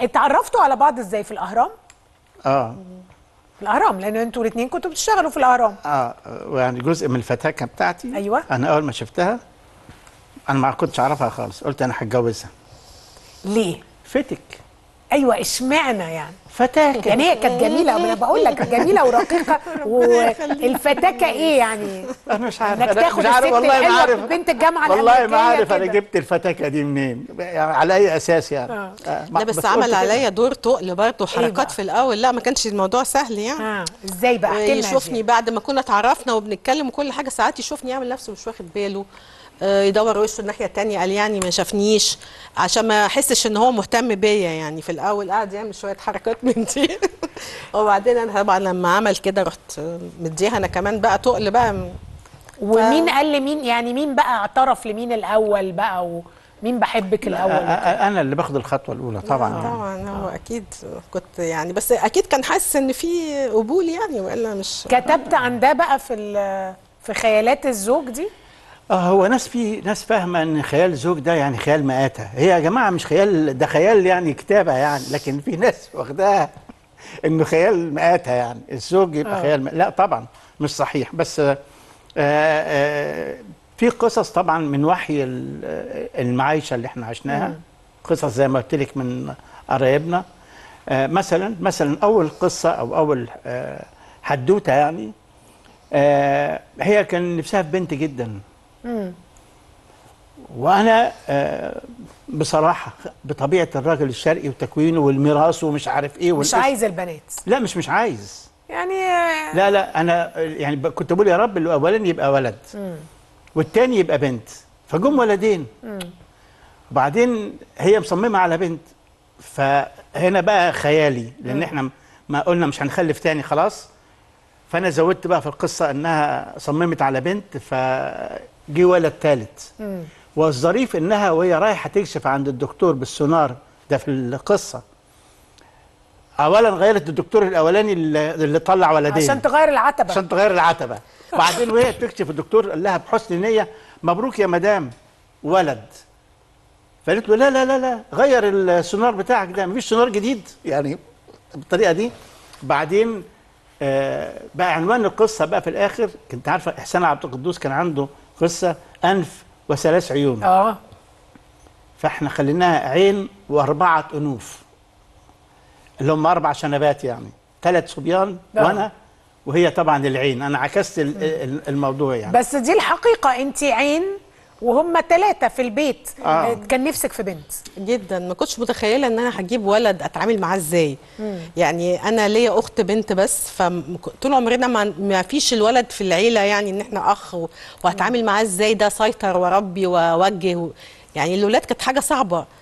اتعرفتوا على بعض ازاي في الاهرام اه في الاهرام لان انتوا الاثنين كنتوا بتشتغلوا في الاهرام اه ويعني جزء من الفتاكه بتاعتي أيوة. انا اول ما شفتها انا ما كنتش اعرفها خالص قلت انا هتجوزها ليه فتك ايوه اشمعنى يعني فتاكه يعني هي كانت جميله انا بقول لك جميله ورقيقه والفتاكه ايه يعني انا مش عارف انك أنا تاخد مش عارف الست والله ما الحلوه عارف بنت الجامعه والله ما الأمريكية عارف انا كده. جبت الفتاكه دي منين يعني على اي اساس يعني آه. آه. ما- لا بس, قلت عمل كده. عليا دور تقل برضه بقى؟ حركات في الاول لا ما كانش الموضوع سهل يعني اه ازاي بقى احكي لنا يشوفني إزاي. بعد ما كنا اتعرفنا وبنتكلم وكل حاجه ساعات يشوفني يعمل نفسه مش واخد باله آه، يدور وشه الناحيه التانية قال يعني ما شافنيش عشان ما احسش ان هو مهتم بيا يعني في الاول قعد يعمل شويه حركات من دي وبعدين انا طبعا لما عمل كده رحت مديها انا كمان بقى تقل بقى ومين قال لمين يعني مين بقى اعترف لمين الاول بقى ومين بحبك آه، الاول آه، انا اللي باخد الخطوه الاولى طبعا يعني. طبعا هو اكيد كنت يعني بس اكيد كان حاسس ان في قبول يعني والا مش كتبت عن ده بقى في ال- في خيالات الزوج دي اه هو ناس في ناس فاهمه ان خيال الزوج ده يعني خيال مآتة هي يا جماعه مش خيال ده خيال يعني كتابه يعني لكن في ناس واخداها انه خيال مآتة يعني الزوج يبقى آه. خيال مآتة. لا طبعا مش صحيح بس آه آه في قصص طبعا من وحي ال- آه، المعايشه اللي احنا عشناها قصص زي ما قلت لك من قرايبنا آه مثلا مثلا اول قصه او اول آه حدوته يعني آه هي كان نفسها في بنت جدا وانا آه بصراحه بطبيعه الراجل الشرقي وتكوينه والميراث ومش عارف ايه مش والاسم. عايز البنات لا مش مش عايز يعني آه، لا لا انا يعني ب- كنت بقول يا رب الاولاني يبقى ولد والتاني يبقى بنت فجم ولدين وبعدين هي مصممه على بنت فهنا بقى خيالي لان احنا ما قلنا مش هنخلف تاني خلاص فانا زودت بقى في القصه انها صممت على بنت فجي ولد ثالث والظريف انها وهي رايحه تكشف عند الدكتور بالسونار ده في القصه اولا غيرت الدكتور الاولاني اللي اللي طلع ولدين عشان تغير العتبه عشان تغير العتبه بعدين وهي بتكشف الدكتور قال لها بحسن نيه مبروك يا مدام ولد فقالت له لا لا لا لا غير السونار بتاعك ده مفيش سونار جديد يعني بالطريقه دي بعدين آه بقى عنوان القصه بقى في الاخر كنت عارفه احسان عبد القدوس كان عنده قصه انف وثلاث عيون اه فاحنا خليناها عين واربعه انوف اللي هم اربع شنبات يعني ثلاث صبيان آه. وانا وهي طبعا العين انا عكست ال- ال- الموضوع يعني بس دي الحقيقه انت عين وهم ثلاثه في البيت آه. كان نفسك في بنت جدا ما كنتش متخيله ان انا هجيب ولد اتعامل معاه ازاي يعني انا ليا اخت بنت بس فطول عمرنا ما, ما فيش الولد في العيله يعني ان احنا اخ و- وهتعامل معاه ازاي ده سيطر وربي واوجه و... يعني الولاد كانت حاجه صعبه